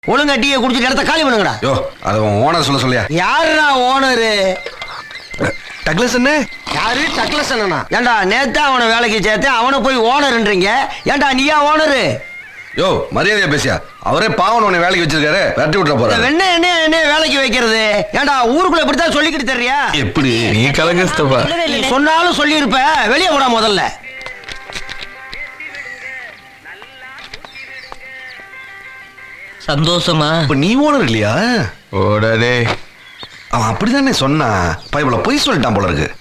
ஒழுங்கா டீயை குடிச்சிட்டு இடத்த காலி பண்ணுங்கடா யோ அதை உன் ஓனர் சொல்ல சொல்லியா யாருடா ஓனரு டக்ளஸ் என்ன யாரு டக்ளஸ் அண்ணனா ஏன்டா நேத்தா அவனை வேலைக்கு சேர்த்தேன் அவனை போய் ஓனர்ன்றீங்க ஏன்டா நீயா ஓனரு யோ மரியாதையா பேசியா அவரே பாவன் உன்னை வேலைக்கு வச்சிருக்காரு விரட்டி விட்டுற இந்த போறாரு வெண்ணெய் என்ன என்ன வேலைக்கு வைக்கிறது ஏன்டா ஊருக்குள்ள இப்படித்தான் சொல்லிக்கிட்டு தெரியா எப்படி நீ கலங்க சித்தப்பா நீ சொன்னாலும் சொல்லியிருப்ப வெளியே போடா முதல்ல சந்தோஷமா இப்ப நீ ஓனர் இல்லையா ஓடாடே அவன் அப்படிதானே சொன்னான் பைபிள பொய் சொல்லிட்டான் போல இருக்கு